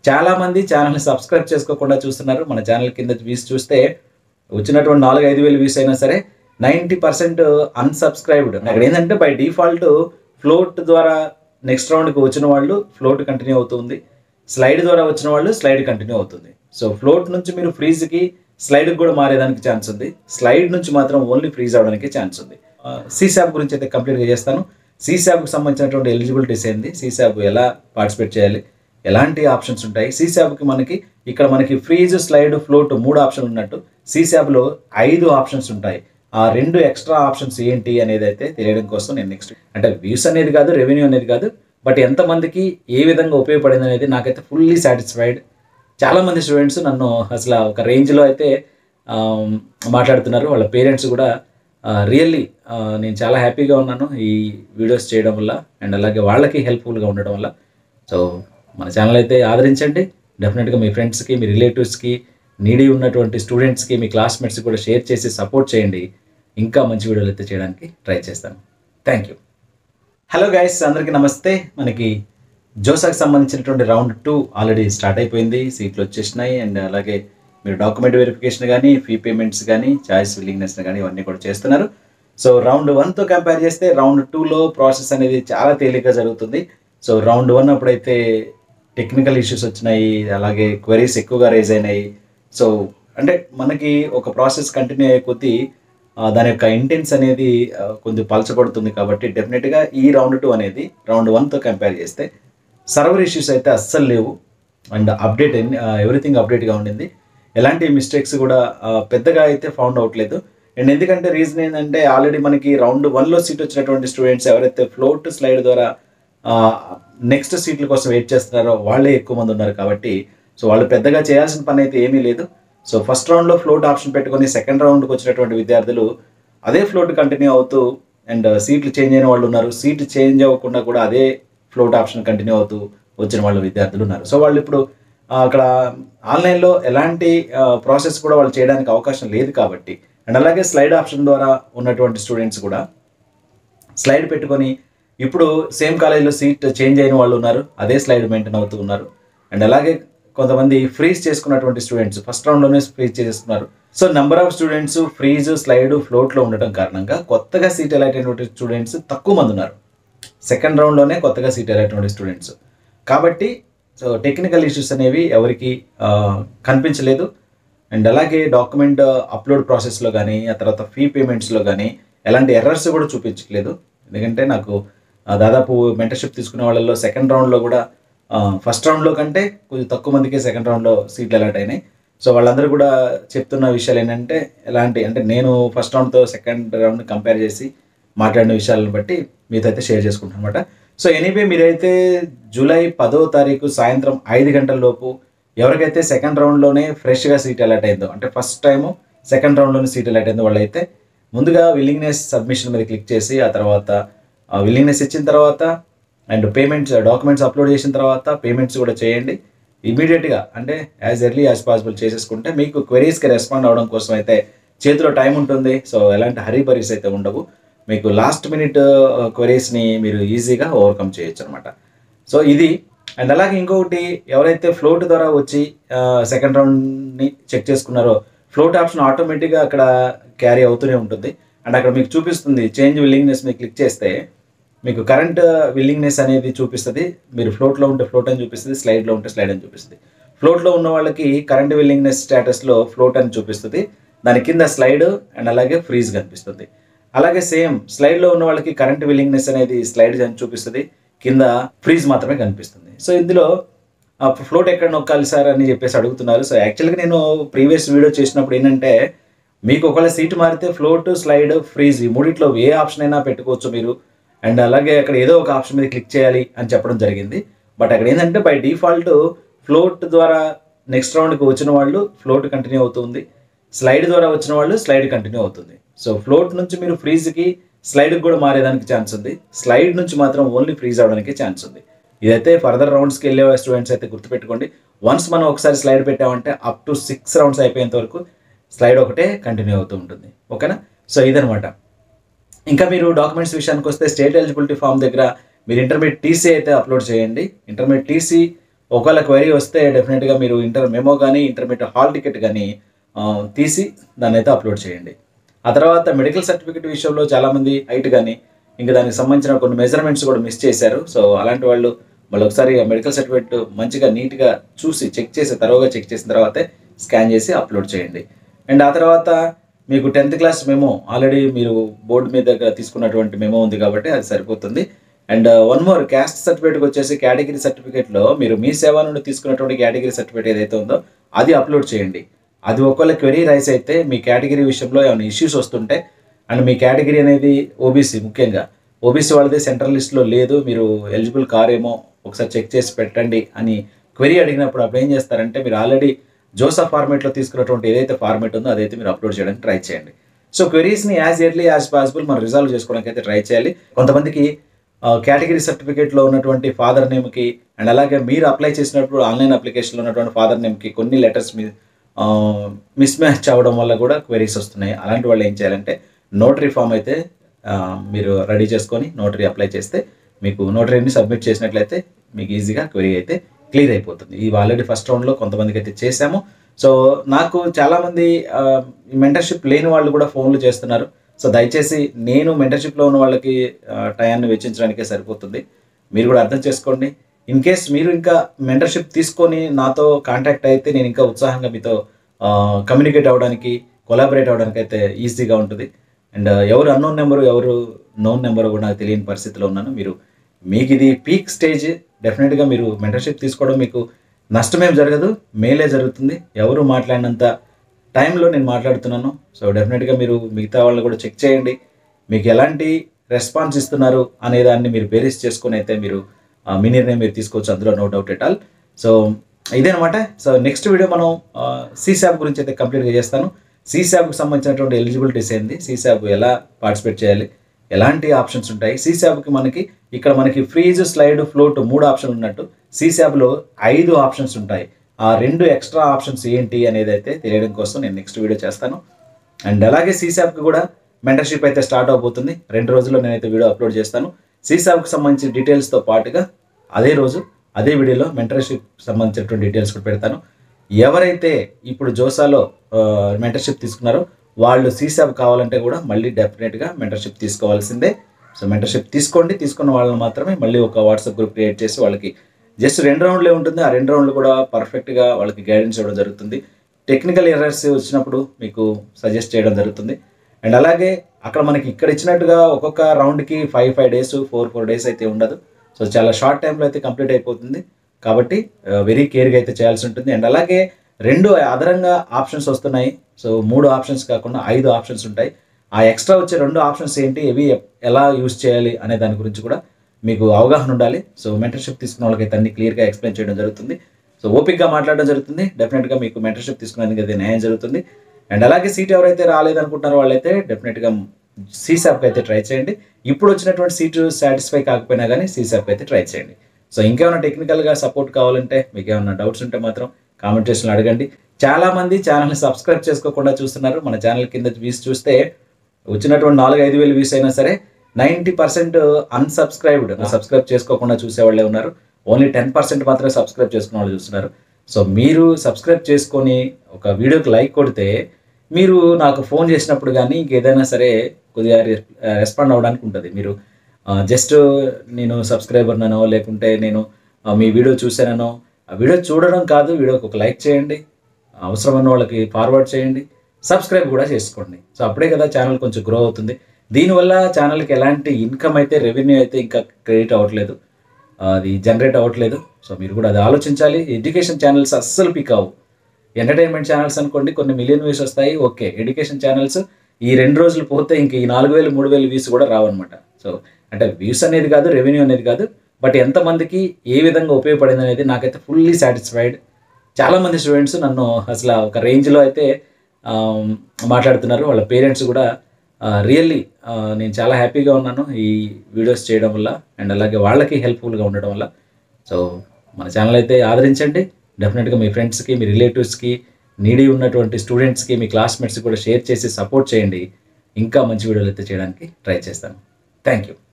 చాలా మంది ఛానల్ని సబ్స్క్రైబ్ చేసుకోకుండా చూస్తున్నారు మన ఛానల్ కింద వ్యూస్ చూస్తే వచ్చినటువంటి నాలుగు ఐదు వేలు వ్యూస్ అయినా సరే నైంటీ పర్సెంట్ అన్సబ్స్క్రైబ్డ్ అక్కడ ఏంటంటే బై డిఫాల్ట్ ఫ్లోట్ ద్వారా నెక్స్ట్ రౌండ్కి వచ్చిన వాళ్ళు ఫ్లోట్ కంటిన్యూ అవుతుంది స్లైడ్ ద్వారా వచ్చిన వాళ్ళు స్లైడ్ కంటిన్యూ అవుతుంది సో ఫ్లోట్ నుంచి మీరు ఫ్రీజ్కి స్లైడ్కి కూడా మారేదానికి ఛాన్స్ ఉంది స్లైడ్ నుంచి మాత్రం ఓన్లీ ఫ్రీజ్ అవడానికి ఛాన్స్ ఉంది సీసాప్ గురించి అయితే కంప్లీట్గా చేస్తాను సీసాప్కి సంబంధించినటువంటి ఎలిజిబిలిటీస్ ఏంది సీసాప్ ఎలా పార్టిసిపేట్ చేయాలి ఎలాంటి ఆప్షన్స్ ఉంటాయి సీసాప్కి మనకి ఇక్కడ మనకి ఫ్రీజ్ స్లైడ్ ఫ్లోట్ మూడు ఆప్షన్లు ఉన్నట్టు సీసాప్లో ఐదు ఆప్షన్స్ ఉంటాయి ఆ రెండు ఎక్స్ట్రా ఆప్షన్స్ ఏంటి అనేది అయితే తెలియడం కోసం నేను నెక్స్ట్ అంటే వ్యూస్ అనేది కాదు రెవెన్యూ అనేది కాదు బట్ ఎంతమందికి ఏ విధంగా ఉపయోగపడింది అనేది నాకైతే ఫుల్లీ సాటిస్ఫైడ్ చాలామంది స్టూడెంట్స్ నన్ను అసలు ఒక రేంజ్లో అయితే ఆమ్, మాట్లాడుతున్నారు వాళ్ళ పేరెంట్స్ కూడా రియల్లీ నేను చాలా హ్యాపీగా ఉన్నాను ఈ వీడియోస్ చేయడం వల్ల అండ్ అలాగే వాళ్ళకి హెల్ప్ఫుల్గా ఉండడం వల్ల సో మన ఛానల్ అయితే ఆదరించండి డెఫినెట్గా మీ ఫ్రెండ్స్కి మీ రిలేటివ్స్కి నీడీ ఉన్నటువంటి స్టూడెంట్స్కి మీ క్లాస్మేట్స్కి కూడా షేర్ చేసి సపోర్ట్ చేయండి ఇంకా మంచి వీడియోలు అయితే చేయడానికి ట్రై చేస్తాను థ్యాంక్ యూ హలో గైస్ అందరికీ నమస్తే మనకి జోసాకి సంబంధించినటువంటి రౌండ్ టూ ఆల్రెడీ స్టార్ట్ అయిపోయింది సీట్లు వచ్చేసినాయి అండ్ అలాగే మీరు డాక్యుమెంట్ వెరిఫికేషన్ కానీ ఫీ పేమెంట్స్ కానీ చాయిస్ విల్లింగ్నెస్ కానీ ఇవన్నీ కూడా చేస్తున్నారు సో రౌండ్ వన్తో కంపేర్ చేస్తే రౌండ్ టూలో ప్రాసెస్ అనేది చాలా తేలిగ్గా జరుగుతుంది సో రౌండ్ వన్ అప్పుడైతే టెక్నికల్ ఇష్యూస్ వచ్చినాయి అలాగే క్వరీస్ ఎక్కువగా రేజ్ అయినాయి సో అంటే మనకి ఒక ప్రాసెస్ కంటిన్యూ అయ్యే కొద్దీ ఆ, దాని యొక్క ఇంటెన్స్ అనేది ఆ, కొంచెం పలచబడుతుంది కాబట్టి డెఫినెట్గా ఈ రౌండ్ టూ అనేది రౌండ్ వన్తో కంపేర్ చేస్తే సర్వర్ ఇష్యూస్ అయితే అస్సలు లేవు అండ్ అప్డేట్ ఎవ్రీథింగ్ అప్డేట్గా ఉండింది ఎలాంటి మిస్టేక్స్ కూడా ఆ, పెద్దగా అయితే ఫౌండ్ అవ్వట్లేదు అండ్ ఎందుకంటే రీజన్ ఏంటంటే ఆల్రెడీ మనకి రౌండ్ వన్లో సీట్ వచ్చినటువంటి స్టూడెంట్స్ ఎవరైతే ఫ్లోట్ స్లైడ్ ద్వారా నెక్స్ట్ సీట్ల కోసం వెయిట్ చేస్తున్నారో వాళ్ళే ఎక్కువ మంది ఉన్నారు కాబట్టి సో వాళ్ళు పెద్దగా చేయాల్సిన పని అయితే ఏమీ లేదు సో ఫస్ట్ రౌండ్లో ఫ్లోట్ ఆప్షన్ పెట్టుకొని సెకండ్ రౌండ్కి వచ్చినటువంటి విద్యార్థులు అదే ఫ్లోట్ కంటిన్యూ అవుతూ అండ్ సీట్లు చేంజ్ అయిన వాళ్ళు ఉన్నారు సీట్ చేంజ్ అవ్వకుండా కూడా అదే ఫ్లోట్ ఆప్షన్ కంటిన్యూ అవుతూ వచ్చిన వాళ్ళు విద్యార్థులు ఉన్నారు సో వాళ్ళు ఇప్పుడు ఆ, అక్కడ ఆన్లైన్లో ఎలాంటి ప్రాసెస్ కూడా వాళ్ళు చేయడానికి అవకాశం లేదు కాబట్టి అండ్ అలాగే స్లైడ్ ఆప్షన్ ద్వారా ఉన్నటువంటి స్టూడెంట్స్ కూడా స్లైడ్ పెట్టుకొని ఇప్పుడు సేమ్ కాలేజీలో సీట్ చేంజ్ అయిన వాళ్ళు ఉన్నారు అదే స్లైడ్ మెయింటైన్ అవుతూ ఉన్నారు అండ్ అలాగే కొంతమంది ఫ్రీజ్ చేసుకున్నటువంటి స్టూడెంట్స్ ఫస్ట్ రౌండ్లోనే ఫ్రీజ్ చేసుకున్నారు so number of students freeze slide ఫ్లోట్లో ఉండటం కారణంగా కొత్తగా సీట్ అయినటువంటి స్టూడెంట్స్ తక్కువ మంది ఉన్నారు సెకండ్ రౌండ్లోనే కొత్తగా సీట్ అయినటువంటి స్టూడెంట్స్ కాబట్టి సో టెక్నికల్ ఇష్యూస్ అనేవి ఎవరికి ఆ, కనిపించలేదు అండ్ అలాగే డాక్యుమెంట్ అప్లోడ్ ప్రాసెస్లో కానీ ఆ తర్వాత ఫీ పేమెంట్స్లో కానీ ఎలాంటి ఎర్రర్స్ కూడా చూపించట్లేదు ఎందుకంటే నాకు ఆ, దాదాపు మెంటర్షిప్ తీసుకునే వాళ్ళలో సెకండ్ రౌండ్లో కూడా ఫస్ట్ రౌండ్లో కంటే కొంచెం తక్కువ మందికి సెకండ్ రౌండ్లో సీట్లు అలాట్ అయినాయి సో వాళ్ళందరూ కూడా చెప్తున్న విషయాలు ఏంటంటే ఎలాంటి అంటే నేను ఫస్ట్ రౌండ్తో సెకండ్ రౌండ్ కంపేర్ చేసి మాట్లాడిన విషయాలను బట్టి మీతో అయితే షేర్ చేసుకుంటాను అనమాట సో ఎనీవే మీరైతే జూలై పదో తారీఖు సాయంత్రం ఐదు గంటల లోపు ఎవరికైతే సెకండ్ రౌండ్లోనే ఫ్రెష్గా సీట్ అలాట్ అయిందో అంటే ఫస్ట్ టైము సెకండ్ రౌండ్లోనే సీట్ అలాట్ అయిందో వాళ్ళైతే ముందుగా విల్లింగ్నెస్ సబ్మిషన్ మీద క్లిక్ చేసి ఆ తర్వాత విల్లింగ్నెస్ ఇచ్చిన తర్వాత అండ్ పేమెంట్స్ డాక్యుమెంట్స్ అప్లోడ్ చేసిన తర్వాత పేమెంట్స్ కూడా చేయండి ఇమీడియట్గా అంటే యాజ్ ఎర్లీ యాజ్ పాసిబుల్ చేసేసుకుంటే మీకు క్వెరీస్కి రెస్పాండ్ అవ్వడం కోసం అయితే చేతిలో టైం ఉంటుంది సో ఎలాంటి హరీ బరీస్ అయితే ఉండవు మీకు లాస్ట్ మినిట్ క్వెరీస్ని మీరు ఈజీగా ఓవర్కమ్ చేయొచ్చు అనమాట సో ఇది అండ్ అలాగే ఇంకొకటి ఎవరైతే ఫ్లోట్ ద్వారా వచ్చి సెకండ్ రౌండ్ని చెక్ చేసుకున్నారో ఫ్లోట్ ఆప్షన్ ఆటోమేటిక్గా అక్కడ క్యారీ అవుతూనే ఉంటుంది అండ్ అక్కడ మీకు చూపిస్తుంది చేంజ్ విల్లింగ్నెస్ మీద క్లిక్ చేస్తే మీకు కరెంట్ విల్లింగ్నెస్ అనేది చూపిస్తుంది మీరు ఫ్లోట్లో ఉంటే ఫ్లోట్ అని చూపిస్తుంది స్లైడ్లో ఉంటే స్లైడ్ అని చూపిస్తుంది ఫ్లోట్లో ఉన్న వాళ్ళకి కరెంట్ విల్లింగ్నెస్ స్టేటస్లో ఫ్లోట్ అని చూపిస్తుంది దాని కింద స్లైడ్ అండ్ అలాగే ఫ్రీజ్ కనిపిస్తుంది అలాగే సేమ్ స్లైడ్లో ఉన్న వాళ్ళకి కరెంట్ విల్లింగ్నెస్ అనేది స్లైడ్ అని చూపిస్తుంది కింద ఫ్రీజ్ మాత్రమే కనిపిస్తుంది సో ఇందులో ఫ్లోట్ ఎక్కడ నొక్కాలి సార్ అని చెప్పేసి అడుగుతున్నారు సో యాక్చువల్గా నేను ప్రీవియస్ వీడియో చేసినప్పుడు ఏంటంటే మీకు ఒకవేళ సీట్ మారితే ఫ్లోట్ స్లైడ్ ఫ్రీజ్ ఈ మూడిట్లో ఏ ఆప్షన్ అయినా పెట్టుకోవచ్చు మీరు అండ్ అలాగే అక్కడ ఏదో ఒక ఆప్షన్ మీద క్లిక్ చేయాలి అని చెప్పడం జరిగింది బట్ అక్కడ ఏంటంటే బై డిఫాల్ట్ ఫ్లోట్ ద్వారా నెక్స్ట్ రౌండ్కి వచ్చిన వాళ్ళు ఫ్లోట్ కంటిన్యూ అవుతుంది స్లైడ్ ద్వారా వచ్చిన వాళ్ళు స్లైడ్ కంటిన్యూ అవుతుంది సో ఫ్లోట్ నుంచి మీరు ఫ్రీజ్కి స్లైడ్కి కూడా మారేదానికి ఛాన్స్ ఉంది స్లైడ్ నుంచి మాత్రం ఓన్లీ ఫ్రీజ్ అవడానికి ఛాన్స్ ఉంది ఇదైతే ఫర్దర్ రౌండ్స్కి వెళ్ళే స్టూడెంట్స్ అయితే గుర్తుపెట్టుకోండి వన్స్ మనం ఒకసారి స్లైడ్ పెట్టామంటే అప్ టు సిక్స్ రౌండ్స్ అయిపోయేంత వరకు స్లైడ్ ఒకటే కంటిన్యూ అవుతూ ఉంటుంది ఓకేనా సో ఇదనమాట ఇంకా మీరు డాక్యుమెంట్స్ విషయానికి వస్తే స్టేట్ ఎలిజిబిలిటీ ఫామ్ దగ్గర మీరు ఇంటర్మీడియట్ టీసీ అయితే అప్లోడ్ చేయండి ఇంటర్మీడియట్ టీసీ ఒకవేళ క్వైరీ వస్తే డెఫినెట్గా మీరు ఇంటర్ మెమో కానీ ఇంటర్మీడియట్ హాల్ టికెట్ కానీ ఆ, తీసి దాన్ని అయితే అప్లోడ్ చేయండి ఆ తర్వాత మెడికల్ సర్టిఫికేట్ విషయంలో చాలామంది హైట్ కానీ ఇంకా దానికి సంబంధించిన కొన్ని మెజర్మెంట్స్ కూడా మిస్ చేశారు సో అలాంటి వాళ్ళు మళ్ళీ ఒకసారి ఆ మెడికల్ సర్టిఫికేట్ మంచిగా నీట్గా చూసి చెక్ చేసి తరువుగా చెక్ చేసిన తర్వాతే స్కాన్ చేసి అప్లోడ్ చేయండి అండ్ ఆ తర్వాత మీకు టెన్త్ క్లాస్ మెమో ఆల్రెడీ మీరు బోర్డు మీద తీసుకున్నటువంటి మెమో ఉంది కాబట్టి అది సరిపోతుంది అండ్ వన్ మోర్ క్యాస్ట్ సర్టిఫికేట్కి వచ్చేసి కేటగిరీ సర్టిఫికేట్లో మీరు మీ సేవ నుండి తీసుకున్నటువంటి కేటగిరీ సర్టిఫికేట్ ఏదైతే ఉందో అది అప్లోడ్ చేయండి అది ఒకవేళ క్వెరీ రైస్ అయితే మీ కేటగిరీ విషయంలో ఏమైనా ఇష్యూస్ వస్తుంటే అండ్ మీ కేటగిరీ అనేది ఓబీసీ ముఖ్యంగా ఓబీసీ వాళ్ళది సెంట్రల్ లిస్ట్లో లేదు మీరు ఎలిజిబుల్ కారేమో ఒకసారి చెక్ చేసి పెట్టండి అని క్వెరీ అడిగినప్పుడు అప్పుడు ఏం చేస్తారంటే మీరు ఆల్రెడీ జోసఫ్ ఫార్మేట్లో తీసుకున్నటువంటి ఏదైతే ఫార్మేట్ ఉందో అదైతే మీరు అప్లోడ్ చేయడానికి ట్రై చేయండి సో క్వెరీస్ని యాజ్ ఎర్లీ యాజ్ పాసిబుల్ మనం రిజాల్వ్ చేసుకోవడానికి అయితే ట్రై చేయాలి కొంతమందికి కేటగిరీ సర్టిఫికేట్లో ఉన్నటువంటి ఫాదర్ నేమ్కి అండ్ అలాగే మీరు అప్లై చేసినప్పుడు ఆన్లైన్ అప్లికేషన్లో ఉన్నటువంటి ఫాదర్ నేమ్కి కొన్ని లెటర్స్ మీ మిస్ మ్యాచ్ అవ్వడం వల్ల కూడా క్వెరీస్ వస్తున్నాయి అలాంటి వాళ్ళు ఏం చేయాలంటే నోటరీ ఫామ్ అయితే ఆ, మీరు రెడీ చేసుకొని నోటరీ అప్లై చేస్తే మీకు నోటరీని సబ్మిట్ చేసినట్లయితే మీకు ఈజీగా క్వెరీ అయితే క్లియర్ అయిపోతుంది ఇవి ఆల్రెడీ ఫస్ట్ రౌండ్లో కొంతమందికి అయితే చేశాము సో నాకు చాలామంది మెంటర్షిప్ లేని వాళ్ళు కూడా ఫోన్లు చేస్తున్నారు సో దయచేసి నేను మెంటర్షిప్లో ఉన్న వాళ్ళకి ఆ, టయాన్ని వెచ్చించడానికే సరిపోతుంది మీరు కూడా అర్థం చేసుకోండి ఇన్ కేస్ మీరు ఇంకా మెంటర్షిప్ తీసుకొని నాతో కాంటాక్ట్ అయితే నేను ఇంకా ఉత్సాహంగా మీతో కమ్యూనికేట్ అవ్వడానికి కొలాబరేట్ అవ్వడానికి అయితే ఈజీగా ఉంటుంది అండ్ ఎవరు అన్నోన్ నెంబరు ఎవరు నోన్ నెంబరు కూడా నాకు తెలియని పరిస్థితిలో ఉన్నాను మీరు మీకు ఇది పీక్ స్టేజ్ డెఫినెట్గా మీరు మెంటర్షిప్ తీసుకోవడం మీకు నష్టమేం జరగదు మేలే జరుగుతుంది ఎవరు మాట్లాడినంత టైంలో నేను మాట్లాడుతున్నాను సో డెఫినెట్గా మీరు మిగతా వాళ్ళు కూడా చెక్ చేయండి మీకు ఎలాంటి రెస్పాన్స్ ఇస్తున్నారు అనే దాన్ని మీరు బేరీస్ చేసుకొని అయితే మీరు ఆ, మీ నిర్ణయం మీరు తీసుకోవచ్చు అందులో no doubt at all so ఇదేనమాట సో నెక్స్ట్ వీడియో మనం సీసాబ్ గురించి అయితే కంప్లీట్గా చేస్తాను సీసాబ్కి సంబంధించినటువంటి ఎలిజిబిలిటీస్ ఏంది సీసాబ్ ఎలా పార్టిసిపేట్ చేయాలి ఎలాంటి ఆప్షన్స్ ఉంటాయి సీసాబ్కి మనకి ఇక్కడ మనకి ఫ్రీజ్ స్లైడ్ ఫ్లోట్ మూడు ఆప్షన్లు ఉన్నట్టు సీసాబ్లో ఐదు ఆప్షన్స్ ఉంటాయి ఆ రెండు ఎక్స్ట్రా ఆప్షన్స్ ఏంటి అనేది అయితే తెలియడం కోసం నేను నెక్స్ట్ వీడియో చేస్తాను అండ్ అలాగే సీసాబ్కి కూడా మెంటర్షిప్ అయితే స్టార్ట్ అవబోతుంది రెండు రోజుల్లో నేనైతే వీడియో అప్లోడ్ చేస్తాను సీసాబ్కి సంబంధించిన డీటెయిల్స్తో పాటుగా అదే రోజు అదే వీడియోలో మెంటర్షిప్ సంబంధించినటువంటి డీటెయిల్స్ కూడా పెడతాను ఎవరైతే ఇప్పుడు జోసాలో మెంటర్షిప్ తీసుకున్నారో వాళ్ళు సీసాబ్ కావాలంటే కూడా మళ్ళీ డెఫినెట్గా మెంటర్షిప్ తీసుకోవాల్సిందే సో మెంటర్షిప్ తీసుకోండి తీసుకున్న వాళ్ళని మాత్రమే మళ్ళీ ఒక వాట్సాప్ గ్రూప్ క్రియేట్ చేసి వాళ్ళకి జస్ట్ రెండు రౌండ్లే ఉంటుంది ఆ రెండు రౌండ్లు కూడా పర్ఫెక్ట్గా వాళ్ళకి గైడెన్స్ ఇవ్వడం జరుగుతుంది టెక్నికల్ ఎర్రర్స్ వచ్చినప్పుడు మీకు సజెస్ట్ చేయడం జరుగుతుంది అండ్ అలాగే అక్కడ మనకి ఇక్కడ ఇచ్చినట్టుగా ఒక్కొక్క రౌండ్కి five five days four four days అయితే ఉండదు సో చాలా షార్ట్ టైంలో అయితే కంప్లీట్ అయిపోతుంది కాబట్టి వెరీ కేర్గా అయితే చేయాల్సి ఉంటుంది అండ్ అలాగే రెండు అదనంగా ఆప్షన్స్ వస్తున్నాయి సో మూడు ఆప్షన్స్ కాకుండా ఐదు ఆప్షన్స్ ఉంటాయి ఆ ఎక్స్ట్రా వచ్చే రెండు ఆప్షన్స్ ఏంటి ఇవి ఎలా యూస్ చేయాలి అనే దాని గురించి కూడా మీకు అవగాహన ఉండాలి సో మెంటర్షిప్ తీసుకున్న వాళ్ళకైతే అన్ని క్లియర్గా ఎక్స్ప్లెయిన్ చేయడం జరుగుతుంది సో ఓపిక్గా మాట్లాడడం జరుగుతుంది డెఫినెట్గా మీకు మెంటర్షిప్ తీసుకునేందుకు అయితే న్యాయం జరుగుతుంది అండ్ అలాగే సీట్ ఎవరైతే రాలేదనుకుంటున్నారో వాళ్ళైతే డెఫినెట్గా సీసాప్కి అయితే ట్రై చేయండి ఇప్పుడు వచ్చినటువంటి సీటు సాటిస్ఫై కాకపోయినా కానీ సీసాప్కి అయితే ట్రై చేయండి సో ఇంకేమైనా టెక్నికల్గా సపోర్ట్ కావాలంటే మీకు ఏమైనా డౌట్స్ ఉంటే మాత్రం కామెంట్ సెక్షన్లో అడగండి చాలామంది ఛానల్ని సబ్స్క్రైబ్ చేసుకోకుండా చూస్తున్నారు మన ఛానల్ కింద వ్యూస్ చూస్తే వచ్చినటువంటి నాలుగు ఐదు వేలు వ్యూస్ అయినా సరే నైంటీ పర్సెంట్ అన్సబ్స్క్రైబ్డ్ సబ్స్క్రైబ్ చేసుకోకుండా చూసేవాళ్ళే ఉన్నారు ఓన్లీ టెన్ పర్సెంట్ మాత్రమే సబ్స్క్రైబ్ చేసుకున్న వాళ్ళు చూస్తున్నారు సో మీరు సబ్స్క్రైబ్ చేసుకొని ఒక వీడియోకి లైక్ కొడితే మీరు నాకు ఫోన్ చేసినప్పుడు కానీ ఇంకేదైనా సరే కొద్దిగా రెస్పాండ్ అవ్వడానికి ఉంటుంది మీరు జస్ట్ నేను సబ్స్క్రైబర్ ననో లేకుంటే నేను ఆ, మీ వీడియో చూసానో ఆ వీడియో చూడడం కాదు వీడియోకి ఒక లైక్ చేయండి అవసరమైన వాళ్ళకి ఫార్వర్డ్ చేయండి సబ్స్క్రైబ్ కూడా చేసుకోండి సో అప్పుడే కదా ఛానల్ కొంచెం గ్రో అవుతుంది దీనివల్ల ఛానల్కి ఎలాంటి ఇన్కమ్ అయితే రెవెన్యూ అయితే ఇంకా క్రెడిట్ అవ్వట్లేదు అది జనరేట్ అవ్వట్లేదు సో మీరు కూడా అది ఆలోచించాలి ఎడ్యుకేషన్ ఛానల్స్ అస్సలు పిక్ అవ్వు ఎంటర్టైన్మెంట్ ఛానల్స్ అనుకోండి కొన్ని మిలియన్ వ్యూస్ వస్తాయి ఓకే ఎడ్యుకేషన్ ఛానల్స్ ఈ రెండు రోజులు పోతే ఇంక ఈ నాలుగు వేలు మూడు వేలు వ్యూస్ కూడా రావన్నమాట సో అంటే వ్యూస్ అనేది కాదు రెవెన్యూ అనేది కాదు బట్ ఎంతమందికి ఏ విధంగా ఉపయోగపడింది అనేది నాకైతే ఫుల్లీ సాటిస్ఫైడ్ చాలామంది స్టూడెంట్స్ నన్ను అసలు ఒక రేంజ్లో అయితే ఆమ్, మాట్లాడుతున్నారు వాళ్ళ పేరెంట్స్ కూడా రియల్లీ నేను చాలా హ్యాపీగా ఉన్నాను ఈ వీడియోస్ చేయడం వల్ల అండ్ అలాగే వాళ్ళకి హెల్ప్ఫుల్గా ఉండడం వల్ల సో మన ఛానల్ అయితే ఆదరించండి డెఫినెట్గా మీ ఫ్రెండ్స్కి మీ రిలేటివ్స్కి నీడీ ఉన్నటువంటి స్టూడెంట్స్కి మీ క్లాస్మేట్స్కి కూడా షేర్ చేసి సపోర్ట్ చేయండి ఇంకా మంచి వీడియోలు అయితే చేయడానికి ట్రై చేస్తాను థ్యాంక్ యూ